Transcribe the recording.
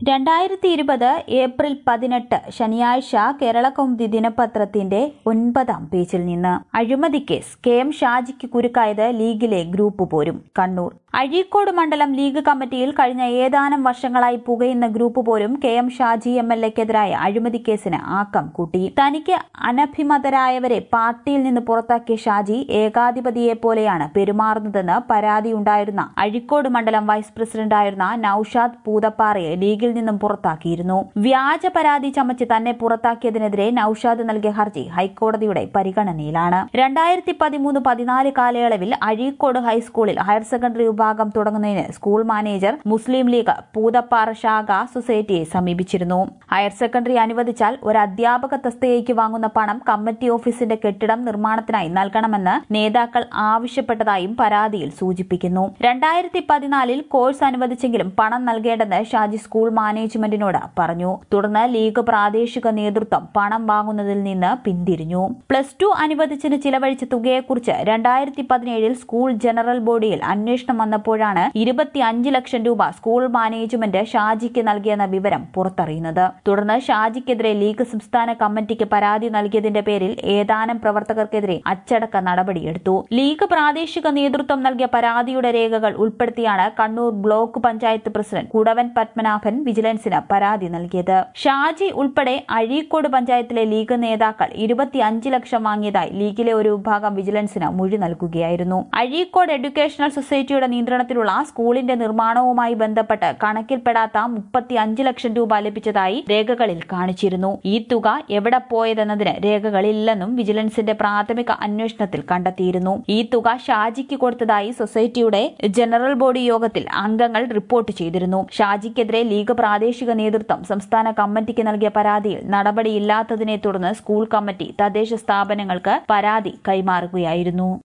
രണ്ടായിരത്തി ഇരുപത് ഏപ്രിൽ പതിനെട്ട് ശനിയാഴ്ച കേരളകൗമുദി ദിനപത്രത്തിന്റെ ഒൻപതാം പേജിൽ നിന്ന് അഴിമതി കേസ് കെ എം ഷാജിക്ക് കുരുക്കായത് ലീഗിലെ ഗ്രൂപ്പ് പോരും കണ്ണൂർ അഴീക്കോട് മണ്ഡലം ലീഗ് കമ്മിറ്റിയിൽ കഴിഞ്ഞ ഏതാനും വർഷങ്ങളായി പുകയുന്ന ഗ്രൂപ്പ് പോരും K M Shaji M L എക്കെതിരായ അഴിമതി കേസിന് ആക്കം കൂട്ടി തനിക്ക് അനഭിമതരായവരെ പാർട്ടിയിൽ നിന്ന് പുറത്താക്കിയ ഷാജി ഏകാധിപതിയെ പോലെയാണ് പെരുമാറുന്നതെന്ന് പരാതിയുണ്ടായിരുന്ന അഴീക്കോട് മണ്ഡലം വൈസ് പ്രസിഡന്റായിരുന്ന നൌഷാദ് പൂതപ്പാറയെ ലീഗിൽ നിന്നും പുറത്താക്കിയിരുന്നു വ്യാജ പരാതി ചമച്ച് തന്നെ പുറത്താക്കിയതിനെതിരെ നൌഷാദ് നൽകിയ ഹർജി ഹൈക്കോടതിയുടെ പരിഗണനയിലാണ് രണ്ടായിരത്തി പതിമൂന്ന് പതിനാല് കാലയളവിൽ അഴീക്കോട് ഹൈസ്കൂളിൽ ഹയർ സെക്കൻഡറി വിഭാഗം തുടങ്ങുന്നതിന് സ്കൂൾ മാനേജർ മുസ്ലിം ലീഗ് പൂതപ്പാറ ശാഖ സൊസൈറ്റിയെ സമീപിച്ചിരുന്നു ഹയർ സെക്കൻഡറി അനുവദിച്ചാൽ ഒരു അധ്യാപക തസ്തികയ്ക്ക് വാങ്ങുന്ന പണം കമ്മിറ്റി ഓഫീസിന്റെ കെട്ടിടം നിർമ്മാണത്തിനായി നൽകണമെന്ന് നേതാക്കൾ ആവശ്യപ്പെട്ടതായും പരാതിയിൽ സൂചിപ്പിക്കുന്നു രണ്ടായിരത്തി പതിനാലിൽ കോഴ്സ് അനുവദിച്ചെങ്കിലും പണം നൽകേണ്ടെന്ന് ഷാജി സ്കൂൾ മാനേജ്മെന്റിനോട് പറഞ്ഞു തുടർന്ന് ലീഗ് പ്രാദേശിക നേതൃത്വം പണം വാങ്ങുന്നതിൽ നിന്ന് പിന്തിരിഞ്ഞു പ്ലസ് ടു അനുവദിച്ചതിന് ചിലവഴിച്ച തുകയെക്കുറിച്ച് രണ്ടായിരത്തി പതിനേഴിൽ സ്കൂൾ ജനറൽ ബോഡിയിൽ അന്വേഷണം വന്നപ്പോഴാണ് ഇരുപത്തിയഞ്ച് ലക്ഷം രൂപ സ്കൂൾ മാനേജ്മെന്റ് ഷാജിക്ക് നൽകിയെന്ന വിവരം പുറത്തറിയുന്നത് തുടർന്ന് ഷാജിക്കെതിരെ ലീഗ് സംസ്ഥാന കമ്മിറ്റിക്ക് പരാതി നൽകിയതിന്റെ പേരിൽ ഏതാനും പ്രവർത്തകർക്കെതിരെ അച്ചടക്ക നടപടിയെടുത്തു ലീഗ് പ്രാദേശിക നേതൃത്വം നൽകിയ പരാതിയുടെ രേഖകൾ ഉൾപ്പെടുത്തിയാണ് കണ്ണൂർ ബ്ലോക്ക് പഞ്ചായത്ത് പ്രസിഡന്റ് കുടവൻ പത്മനാഭൻ വിജിലൻസിന് പരാതി നൽകിയത് ഷാജി ഉൾപ്പെടെ അഴീക്കോട് പഞ്ചായത്തിലെ ലീഗ് നേതാക്കൾ ഇരുപത്തിയഞ്ച് ലക്ഷം വാങ്ങിയതായി ലീഗിലെ ഒരു വിഭാഗം വിജിലൻസിന് മൊഴി നൽകുകയായിരുന്നു അഴീക്കോട് എഡ്യൂക്കേഷണൽ സൊസൈറ്റിയുടെ നിയന്ത്രണത്തിലുള്ള സ്കൂളിന്റെ നിർമ്മാണവുമായി ബന്ധപ്പെട്ട് കണക്കിൽപ്പെടാത്ത മുപ്പത്തിയഞ്ച് ലക്ഷം രൂപ ലഭിച്ചതായി രേഖകളിൽ കാണിച്ചിരുന്നു ഈ തുക എവിടെ പോയതെന്നതിന് രേഖകളില്ലെന്നും വിജിലൻസിന്റെ പ്രാഥമിക അന്വേഷണത്തിൽ കണ്ടെത്തിയിരുന്നു ഈ തുക ഷാജിക്ക് കൊടുത്തതായി സൊസൈറ്റിയുടെ ജനറൽ ബോഡി യോഗത്തിൽ അംഗങ്ങൾ റിപ്പോർട്ട് ചെയ്തിരുന്നു ഷാജിക്കെതിരെ ലീഗ് പ്രാദേശിക നേതൃത്വം സംസ്ഥാന കമ്മിറ്റിക്ക് നൽകിയ പരാതിയിൽ നടപടിയില്ലാത്തതിനെ തുടർന്ന് സ്കൂൾ കമ്മിറ്റി തദ്ദേശ സ്ഥാപനങ്ങൾക്ക് പരാതി കൈമാറുകയായിരുന്നു